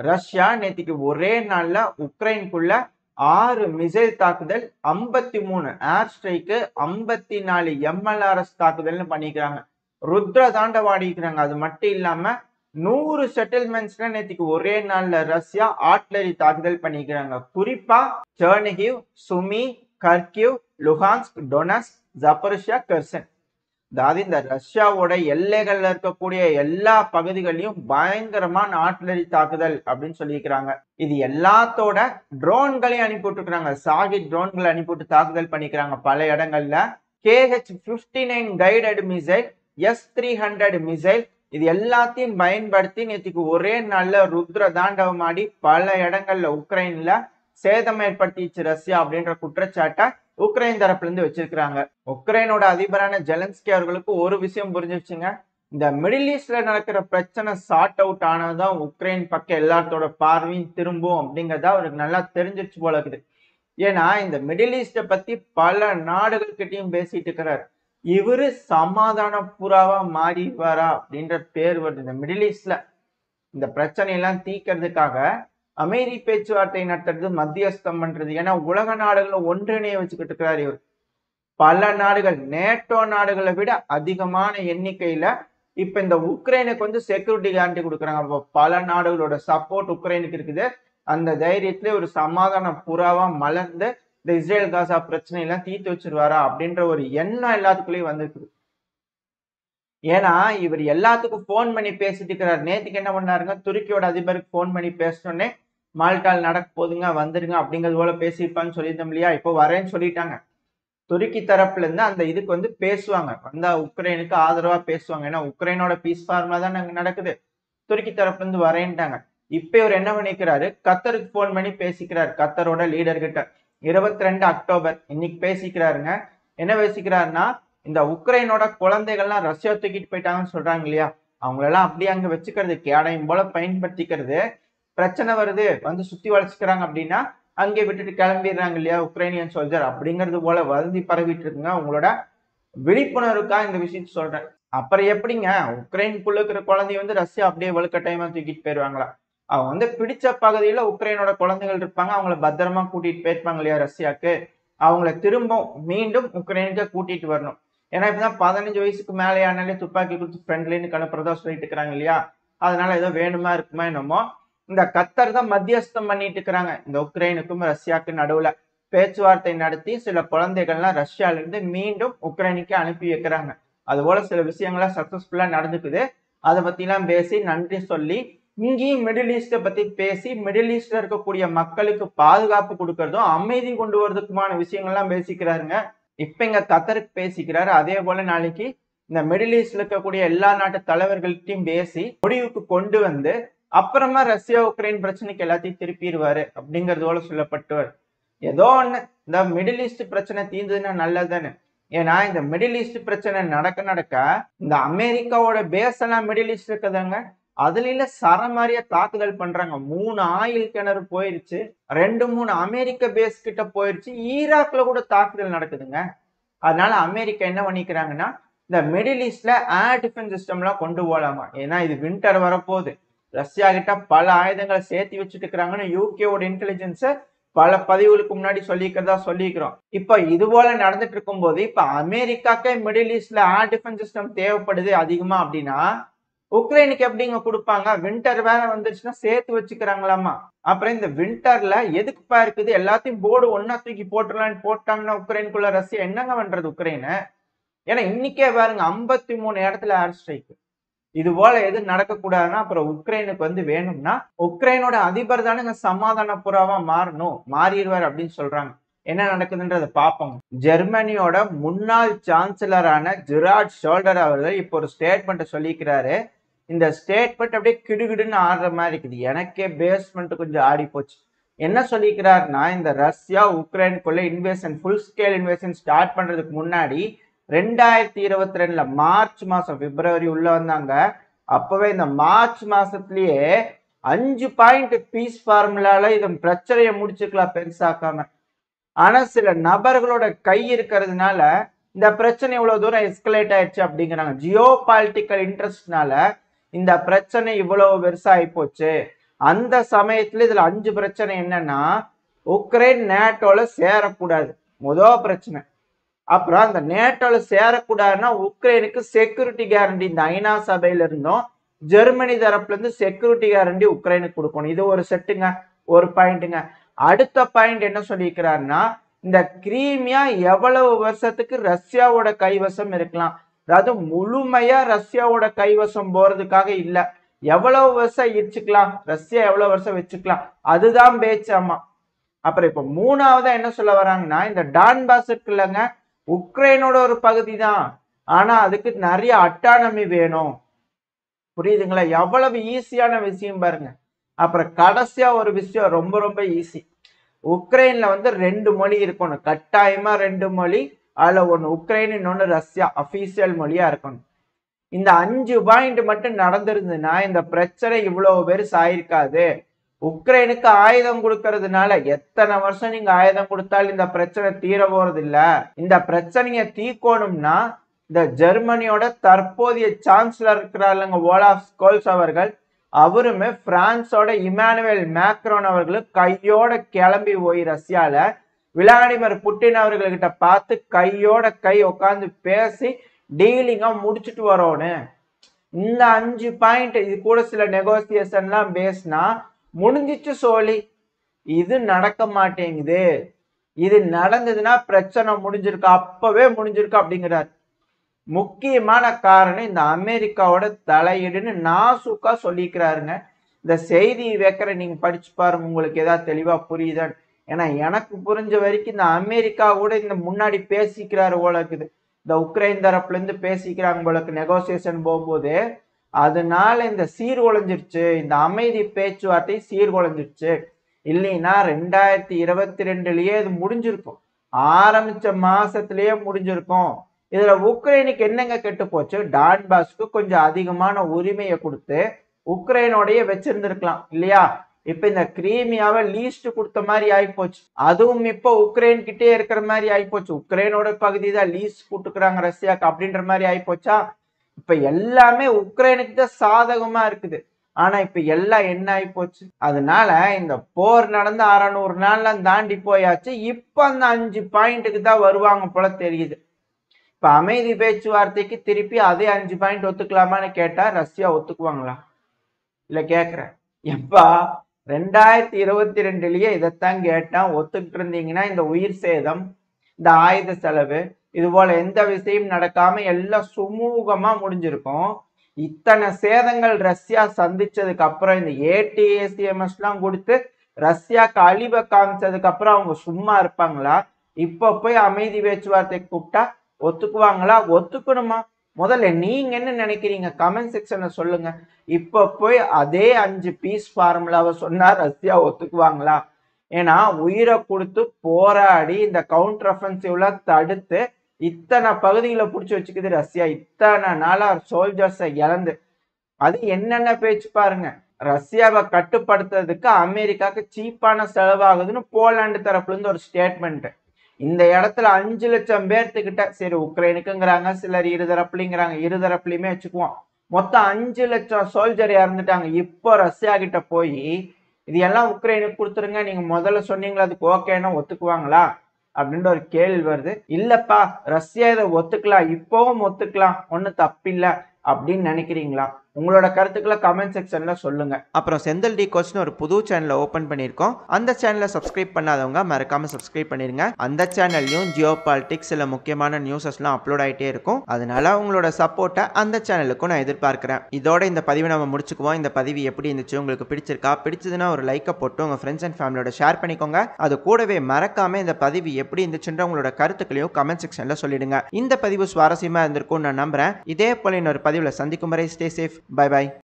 Russia நேத்திக்கு ஒரே நாள்ல உக்ரைனுக்குள்ள ஆறு மிசைல் தாக்குதல் ஐம்பத்தி மூணு ஏர் ஸ்ட்ரைக்கு ஐம்பத்தி நாலு எம்எல்ஆர்எஸ் தாக்குதல்னு பண்ணிக்கிறாங்க ருத்ர தாண்டவாடிக்கிறாங்க அது மட்டும் இல்லாம நூறு செட்டில்மெண்ட்ஸ்ல நேத்திக்கு ஒரே நாள்ல ரஷ்யா ஆர்ட்லரி தாக்குதல் பண்ணிக்கிறாங்க குறிப்பா Chernihiv Sumy Kharkiv Luhansk Donetsk Zaporizhzhia Kherson அதாவது இந்த ரஷ்யாவோட எல்லைகள்ல இருக்கக்கூடிய எல்லா பகுதிகளையும் பயங்கரமான ஆர்ட்லரி தாக்குதல் அப்படின்னு சொல்லியிருக்கிறாங்க இது எல்லாத்தோட ட்ரோன்களையும் அனுப்பி விட்டுருக்காங்க சாகி ட்ரோன்களை அனுப்பிவிட்டு தாக்குதல் பண்ணிக்கிறாங்க பல இடங்கள்ல KH fifty nine guided missile S three hundred missile இது எல்லாத்தையும் பயன்படுத்தி நேற்றுக்கு ஒரே நல்ல ருத்ர தாண்டவம் ஆடி பல இடங்கள்ல உக்ரைன்ல சேதம் ஏற்படுத்திச்சு ரஷ்யா அப்படின்ற குற்றச்சாட்டை உக்ரைன் தரப்புல இருந்து வச்சிருக்கிறாங்க உக்ரைனோட அதிபரான ஜெலன்ஸ்கி அவர்களுக்கு ஒரு விஷயம் புரிஞ்சிருச்சுங்க இந்த மிடில் ஈஸ்ட்ல நடக்கிற பிரச்சனை சார்ட் அவுட் ஆனதுதான் உக்ரைன் பக்கம் எல்லாத்தோட பார்வையும் திரும்பும் அப்படிங்கறத அவருக்கு நல்லா தெரிஞ்சிருச்சு போல இருக்குது ஏன்னா இந்த மிடில் ஈஸ்ட பத்தி பல நாடுகள்கிட்டயும் பேசிட்டு இருக்கிறார் இவரு சமாதான புறாவா மாறிவாரா அப்படின்ற பேர் வருது இந்த மிடில் ஈஸ்ட்ல இந்த பிரச்சனையெல்லாம் தீக்கிறதுக்காக அமைதி பேச்சுவார்த்தை நடத்துறது மத்தியஸ்தம் பண்றது ஏன்னா உலக நாடுகளை ஒன்றிணைய வச்சுக்கிட்டு இருக்கிறார் இவர் பல நாடுகள் நேட்டோ நாடுகளை விட அதிகமான எண்ணிக்கையில இப்ப இந்த உக்ரைனுக்கு வந்து செக்யூரிட்டி கேரண்டி கொடுக்குறாங்க அப்போ பல நாடுகளோட சப்போர்ட் உக்ரைனுக்கு இருக்குது அந்த தைரியத்துல ஒரு சமாதான புறாவா மலர்ந்து இந்த இஸ்ரேல் காசா பிரச்சனை எல்லாம் தீர்த்து வச்சிருவாரா அப்படின்ற ஒரு எண்ணம் எல்லாத்துக்குள்ளேயும் வந்திருக்குது ஏன்னா இவர் எல்லாத்துக்கும் ஃபோன் பண்ணி பேசிட்டு இருக்கிறார் நேத்துக்கு என்ன பண்ணாருங்க துருக்கியோட அதிபருக்கு ஃபோன் பண்ணி பேசினோடனே மால்டால் நடக்க போதுங்க வந்துருங்க அப்படிங்கிறது போல பேசியிருப்பான்னு சொல்லியிருந்தோம் இல்லையா இப்போ வரேன்னு சொல்லிட்டாங்க துருக்கி தரப்புல இருந்து அந்த இதுக்கு வந்து பேசுவாங்க வந்தா உக்ரைனுக்கு ஆதரவா பேசுவாங்க ஏன்னா உக்ரைனோட பீஸ் ஃபார்மா தான் அங்க நடக்குது துருக்கி தரப்புல இருந்து வரேன்ட்டாங்க இப்ப இவர் என்ன பண்ணிக்கிறாரு கத்தருக்கு ஃபோன் பண்ணி பேசிக்கிறார் கத்தரோட லீடர் கிட்ட இருபத்தி ரெண்டு அக்டோபர் இன்னைக்கு பேசிக்கிறாருங்க என்ன பேசிக்கிறாருன்னா இந்த உக்ரைனோட குழந்தைகள்லாம் ரஷ்யா தூக்கிட்டு போயிட்டாங்கன்னு சொல்றாங்க இல்லையா அவங்களெல்லாம் அப்படியே அங்க வச்சுக்கிறது கேடயம் போல பயன்படுத்திக்கிறது பிரச்சனை வருது வந்து சுத்தி வளைச்சுக்கிறாங்க அப்படின்னா அங்கே விட்டுட்டு கிளம்பிடுறாங்க இல்லையா உக்ரைனியன் சோல்ஜர் அப்படிங்கிறது போல வதந்தி பரவிட்டு இருக்குங்க உங்களோட விழிப்புணர்வுக்கா இந்த விஷயத்த சொல்றேன் அப்புறம் எப்படிங்க உக்ரைனுக்குள்ள இருக்கிற குழந்தைய வந்து ரஷ்யா அப்படியே வலுக்கட்டாயமா தூக்கிட்டு போயிருவாங்களா அவங்க வந்து பிடிச்ச பகுதியில உக்ரைனோட குழந்தைகள் இருப்பாங்க அவங்கள பத்திரமா கூட்டிட்டு போயிருப்பாங்க இல்லையா ரஷ்யாக்கு அவங்கள திரும்ப மீண்டும் உக்ரைனுக்கு கூட்டிட்டு வரணும் ஏன்னா இப்பதான் பதினஞ்சு வயசுக்கு மேலே ஆனாலே துப்பாக்கி கொடுத்து ஃப்ரெண்ட்லின்னு கலப்புறதா சொல்லிட்டு இருக்கிறாங்க இல்லையா அதனால ஏதோ வேணுமா இருக்குமா என்னமோ இந்த கத்தர் தான் மத்தியஸ்தம் பண்ணிட்டு இருக்கிறாங்க இந்த உக்ரைனுக்கும் ரஷ்யாவுக்கும் நடுவுல பேச்சுவார்த்தை நடத்தி சில குழந்தைகள்லாம் ரஷ்யால இருந்து மீண்டும் உக்ரைனுக்கு அனுப்பி வைக்கிறாங்க அது போல சில விஷயங்கள்லாம் சக்சஸ்ஃபுல்லா நடந்துக்குது அதை பத்தி எல்லாம் பேசி நன்றி சொல்லி இங்கேயும் மிடில் ஈஸ்ட பத்தி பேசி மிடில் ஈஸ்ட்ல இருக்கக்கூடிய மக்களுக்கு பாதுகாப்பு கொடுக்கறதும் அமைதி கொண்டு வரதுக்குமான விஷயங்கள்லாம் பேசிக்கிறாருங்க இப்ப இங்க கத்தருக்கு பேசிக்கிறாரு அதே போல நாளைக்கு இந்த மிடில் ஈஸ்ட்ல இருக்கக்கூடிய எல்லா நாட்டு தலைவர்கள்ட்டையும் பேசி முடிவுக்கு கொண்டு வந்து அப்புறமா ரஷ்யா உக்ரைன் பிரச்சனைக்கு எல்லாத்தையும் திருப்பிடுவாரு அப்படிங்கறது போல சொல்லப்பட்டவர் ஏதோ ஒண்ணு இந்த மிடில் ஈஸ்ட் பிரச்சனை தீர்ந்ததுன்னா நல்லதுதானே ஏன்னா இந்த மிடில் ஈஸ்ட் பிரச்சனை நடக்க நடக்க இந்த அமெரிக்காவோட பேஸ் எல்லாம் மிடில் ஈஸ்ட் இருக்குதாங்க அதுல சரமாரியா தாக்குதல் பண்றாங்க மூணு ஆயில் கிணறு போயிருச்சு ரெண்டு மூணு அமெரிக்க பேஸ் கிட்ட போயிருச்சு ஈராக்ல கூட தாக்குதல் நடக்குதுங்க அதனால அமெரிக்கா என்ன பண்ணிக்கிறாங்கன்னா இந்த மிடில் ஈஸ்ட்ல ஏர் டிஃபென்ஸ் சிஸ்டம்லாம் கொண்டு போகலாமா ஏன்னா இது வின்டர் வரப்போகுது ரஷ்யா கிட்ட பல ஆயுதங்களை சேர்த்து வச்சுட்டு இருக்கிறாங்கன்னு யூகேவோட இன்டெலிஜென்ஸை பல பதிவுகளுக்கு முன்னாடி சொல்லிக்கிறதா சொல்லிக்கிறோம் இப்ப இது போல நடந்துட்டு இருக்கும்போது இப்ப அமெரிக்காக்கே மிடில் ஈஸ்ட்ல ஏர் டிஃபென்ஸ் சிஸ்டம் தேவைப்படுது அதிகமா அப்படின்னா உக்ரைனுக்கு எப்படிங்க கொடுப்பாங்க வின்டர் வேற வந்துருச்சுன்னா சேர்த்து வச்சுக்கிறாங்களாமா அப்புறம் இந்த வின்டர்ல எதுக்குப்பா இருக்குது எல்லாத்தையும் போர்டு ஒன்னா தூக்கி போட்டுடலான்னு போட்டாங்கன்னா உக்ரைனுக்குள்ள ரஷ்யா என்னங்க பண்றது உக்ரைனு ஏன்னா இன்னைக்கே பாருங்க ஐம்பத்தி மூணு இடத்துல ஏர் ஸ்ட்ரைக் இது போல எது நடக்கக்கூடாதுன்னா அப்புறம் உக்ரைனுக்கு வந்து வேணும்னா உக்ரைனோட அதிபர் தானே சமாதான புறாவா மாறணும் மாறிடுவார் அப்படின்னு சொல்றாங்க என்ன நடக்குதுன்றத பார்ப்போம் ஜெர்மனியோட முன்னாள் சான்சலரான ஜிராட் ஷோல்டர் அவர்கள் இப்போ ஒரு ஸ்டேட்மெண்ட் சொல்லிக்கிறாரு இந்த ஸ்டேட்மெண்ட் அப்படியே கிடுகிடுன்னு ஆடுற மாதிரி இருக்குது எனக்கே பேஸ்மெண்ட் கொஞ்சம் ஆடி போச்சு என்ன சொல்லிக்கிறாருன்னா இந்த ரஷ்யா உக்ரைனுக்குள்ள invasion full scale invasion start பண்றதுக்கு முன்னாடி ரெண்டாயிரத்தி இருபத்தி ரெண்டுல மார்ச் மாசம் பிப்ரவரி உள்ள வந்தாங்க அப்பவே இந்த மார்ச் மாசத்துலயே அஞ்சு பாயிண்ட் பீஸ் ஃபார்முலால இதன் பிரச்சனையை முடிச்சுக்கலாம் பெருசாக்காம ஆனா சில நபர்களோட கை இருக்கிறதுனால இந்த பிரச்சனை இவ்வளவு தூரம் எஸ்கலேட் ஆயிடுச்சு அப்படிங்கிறாங்க ஜியோ பாலிட்டிக்கல் இன்ட்ரெஸ்ட்னால இந்த பிரச்சனை இவ்வளவு பெருசாகி போச்சு அந்த சமயத்துல இதுல அஞ்சு பிரச்சனை என்னன்னா உக்ரைன் நேட்டோல சேரக்கூடாது முதல் பிரச்சனை அப்புறம் அந்த நேட்டோல சேரக்கூடாதுன்னா உக்ரைனுக்கு செக்யூரிட்டி கேரண்டி இந்த ஐநா சபையில இருந்தும் ஜெர்மனி தரப்புல இருந்து செக்யூரிட்டி கேரண்டி உக்ரைனுக்கு கொடுக்கணும் இது ஒரு செட்டுங்க ஒரு பாயிண்ட்டுங்க அடுத்த பாயிண்ட் என்ன சொல்லியிருக்கிறாருன்னா இந்த கிரீமியா எவ்வளவு வருஷத்துக்கு ரஷ்யாவோட கைவசம் இருக்கலாம் அதாவது முழுமையா ரஷ்யாவோட கைவசம் போறதுக்காக இல்ல எவ்வளவு வருஷம் இடிச்சுக்கலாம் ரஷ்யா எவ்வளவு வருஷம் வச்சுக்கலாம் அதுதான் பேச்சாமா அப்புறம் இப்ப மூணாவதா என்ன சொல்ல வராங்கன்னா இந்த டான்பாஸ் இருக்குல்லங்க உக்ரைனோட ஒரு பகுதி தான் ஆனா அதுக்கு நிறைய அட்டானமி வேணும் புரியுதுங்களா எவ்வளவு ஈஸியான விஷயம் பாருங்க அப்புறம் கடைசியா ஒரு விஷயம் ரொம்ப ரொம்ப ஈஸி உக்ரைன்ல வந்து ரெண்டு மொழி இருக்கணும் கட்டாயமா ரெண்டு மொழி அதுல ஒண்ணு உக்ரைன் இன்னொன்னு ரஷ்யா அபிஷியல் மொழியா இருக்கணும் இந்த அஞ்சு பாயிண்ட் மட்டும் நடந்திருந்ததுன்னா இந்த பிரச்சனை இவ்வளவு பேர் சாயிருக்காது உக்ரைனுக்கு ஆயுதம் கொடுக்கறதுனால எத்தனை வருஷம் நீங்க ஆயுதம் கொடுத்தாலும் இந்த பிரச்சனை தீர போறது இல்ல இந்த பிரச்சனைய தீக்கணும்னா இந்த ஜெர்மனியோட தற்போதைய சான்சலர் இருக்கிறாருங்க ஓலாஃப் ஸ்கோல்ஸ் அவர்கள் அவருமே பிரான்ஸோட இமானுவேல் மேக்ரோன் அவர்களும் கையோட கிளம்பி போய் ரஷ்யால விளாடிமிர் புட்டின் அவர்கள்கிட்ட பார்த்து கையோட கை உட்காந்து பேசி டீலிங்கா முடிச்சுட்டு வரோன்னு இந்த அஞ்சு பாயிண்ட் இது கூட சில நெகோசியேஷன்லாம் பேசினா முடிஞ்சிச்சு சோழி இது நடக்க மாட்டேங்குது இது நடந்ததுன்னா பிரச்சனை முடிஞ்சிருக்கு அப்பவே முடிஞ்சிருக்கு அப்படிங்கிறார் முக்கியமான காரணம் இந்த அமெரிக்காவோட தலையீடுன்னு நாசுக்கா சொல்லிக்கிறாருங்க இந்த செய்தி வைக்கிற நீங்க படிச்சு பாருங்க உங்களுக்கு ஏதாவது தெளிவா புரியுதான்னு ஏன்னா எனக்கு புரிஞ்ச வரைக்கும் இந்த அமெரிக்கா கூட இந்த முன்னாடி பேசிக்கிறாரு போல இருக்குது இந்த உக்ரைன் தரப்புல இருந்து பேசிக்கிறாங்க போலக்கு நெகோசியேஷன் போகும்போது அதனால இந்த சீர்குலைஞ்சிருச்சு இந்த அமைதி பேச்சுவார்த்தை சீர்குலைஞ்சிருச்சு இல்லைன்னா ரெண்டாயிரத்தி இருபத்தி ரெண்டுலயே இது முடிஞ்சிருக்கும் ஆரம்பிச்ச மாசத்திலேயே முடிஞ்சிருக்கும் இதுல உக்ரைனுக்கு என்னங்க கெட்டு போச்சு டான்பாஸ்க்கு கொஞ்சம் அதிகமான உரிமையை கொடுத்து உக்ரைனோடைய வச்சிருந்திருக்கலாம் இல்லையா இப்ப இந்த கிரீமியாவை லீஸ்ட் கொடுத்த மாதிரி ஆயிப்போச்சு அதுவும் இப்ப உக்ரைன் கிட்டே இருக்கிற மாதிரி ஆயிப்போச்சு உக்ரைனோட பகுதி தான் லீஸ் கொடுத்துக்கிறாங்க ரஷ்யாக்கு அப்படின்ற மாதிரி ஆயிப்போச்சா இப்ப எல்லாமே உக்ரைனுக்கு தான் சாதகமா இருக்குது ஆனா இப்ப எல்லாம் என்ன ஆயிப்போச்சு அதனால இந்த போர் நடந்து அறநூறு நாள்ல தாண்டி போயாச்சு இப்ப அந்த அஞ்சு பாயிண்ட்டுக்கு தான் வருவாங்க போல தெரியுது இப்ப அமைதி பேச்சுவார்த்தைக்கு திருப்பி அதே அஞ்சு பாயிண்ட் ஒத்துக்கலாமான்னு கேட்டா ரஷ்யா ஒத்துக்குவாங்களா இல்ல கேக்குறேன் எப்பா ரெண்டாயிரத்தி இருபத்தி ரெண்டுலயே இதைத்தான் கேட்டேன் ஒத்துக்கிட்டு இருந்தீங்கன்னா இந்த உயிர் சேதம் இந்த ஆயுத செலவு இது போல எந்த விஷயம் நடக்காம எல்லாம் சுமூகமா முடிஞ்சிருக்கும் இத்தனை சேதங்கள் ரஷ்யா சந்திச்சதுக்கு அப்புறம் இந்த ஏடிஏசிஎம்எஸ் எல்லாம் கொடுத்து ரஷ்யாக்கு அழிவை காமிச்சதுக்கு அப்புறம் அவங்க சும்மா இருப்பாங்களா இப்ப போய் அமைதி பேச்சுவார்த்தை கூப்பிட்டா ஒத்துக்குவாங்களா ஒத்துக்கணுமா முதல்ல நீங்க என்ன நினைக்கிறீங்க கமெண்ட் செக்ஷன்ல சொல்லுங்க இப்ப போய் அதே அஞ்சு பீஸ் ஃபார்முலாவை சொன்னா ரஷ்யா ஒத்துக்குவாங்களா ஏன்னா உயிரை கொடுத்து போராடி இந்த கவுண்டர் அஃபென்சிவ்லாம் தடுத்து இத்தனை பகுதிகளை பிடிச்சி வச்சுக்குது ரஷ்யா இத்தனை நாளா சோல்ஜர்ஸை இழந்து அது என்னென்ன பேச்சு பாருங்க ரஷ்யாவை கட்டுப்படுத்துறதுக்கு அமெரிக்காவுக்கு சீப்பான செலவாகுதுன்னு போலாண்டு தரப்புல இருந்து ஒரு ஸ்டேட்மெண்ட் இந்த இடத்துல அஞ்சு லட்சம் பேர்த்துக்கிட்ட சரி உக்ரைனுக்குங்கிறாங்க சிலர் இருதரப்புலிங்கிறாங்க இருதரப்புலையுமே வச்சுக்குவோம் மொத்தம் அஞ்சு லட்சம் சோல்ஜர் இறந்துட்டாங்க இப்போ ரஷ்யா கிட்ட போய் இது எல்லாம் உக்ரைனுக்கு கொடுத்துருங்க நீங்க முதல்ல சொன்னீங்களா அதுக்கு ஓகேன்னா ஒத்துக்குவாங்களா அப்படின்ற ஒரு கேள்வி வருது இல்லப்பா ரஷ்யா இதை ஒத்துக்கலாம் இப்பவும் ஒத்துக்கலாம் ஒன்றும் தப்பில்ல அப்படின்னு நினைக்கிறீங்களா உங்களோட கருத்துக்களை கமெண்ட் செக்ஷன்ல சொல்லுங்க அப்புறம் செந்தில் டி கோச்னு ஒரு புது சேனலை ஓப்பன் பண்ணியிருக்கோம் அந்த சேனலை சப்ஸ்கிரைப் பண்ணாதவங்க மறக்காம சப்ஸ்கிரைப் பண்ணிருங்க அந்த சேனல்லையும் ஜியோ பாலிட்டிக்ஸ் சில முக்கியமான நியூஸஸ்லாம் அப்லோட் ஆகிட்டே இருக்கும் அதனால உங்களோட சப்போர்ட்டை அந்த சேனலுக்கும் நான் எதிர்பார்க்கிறேன் இதோட இந்த பதிவை நம்ம முடிச்சுக்குவோம் இந்த பதிவு எப்படி இருந்துச்சு உங்களுக்கு பிடிச்சிருக்கா பிடிச்சதுன்னா ஒரு லைக்கை போட்டு உங்க ஃப்ரெண்ட்ஸ் அண்ட் ஃபேமிலியோட ஷேர் பண்ணிக்கோங்க அது கூடவே மறக்காம இந்த பதிவு எப்படி இருந்துச்சுன்ற உங்களோட கருத்துக்களையும் கமெண்ட் செக்ஷன்ல சொல்லிடுங்க இந்த பதிவு சுவாரஸ்யமா இருந்திருக்கும் நான் நம்புறேன் இதே போல இன்னொரு பதிவில் சந்திக்கும் வரை ஸ்டே சேஃப் பை பை